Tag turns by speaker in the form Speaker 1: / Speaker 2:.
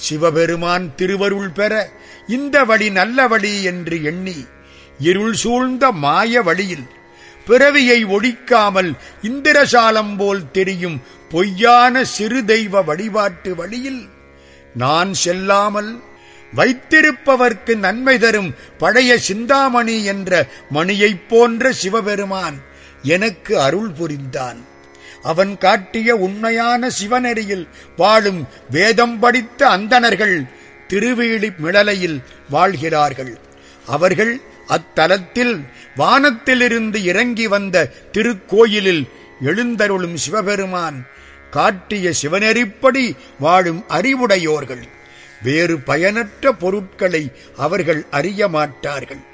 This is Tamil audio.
Speaker 1: சிவபெருமான் திருவருள் பெற இந்த வழி நல்ல வழி என்று எண்ணி இருள் சூழ்ந்த மாய வழியில் பிறவியை ஒழிக்காமல் இந்திரசாலம் போல் தெரியும் பொய்யான சிறு தெய்வ வழிபாட்டு வழியில் நான் செல்லாமல் வைத்திருப்பவர்க்கு நன்மை தரும் பழைய சிந்தாமணி என்ற மணியைப் போன்ற சிவபெருமான் எனக்கு அருள் புரிந்தான் அவன் காட்டிய உண்மையான சிவநெறியில் வாழும் வேதம் படித்த அந்தணர்கள் திருவேலி மிளலையில் வாழ்கிறார்கள் அவர்கள் அத்தலத்தில் வானத்திலிருந்து இறங்கி வந்த திருக்கோயிலில் எழுந்தருளும் சிவபெருமான் காட்டிய சிவநெறிப்படி வாழும் அறிவுடையோர்கள் வேறு பயனற்ற பொருட்களை அவர்கள் அறிய மாட்டார்கள்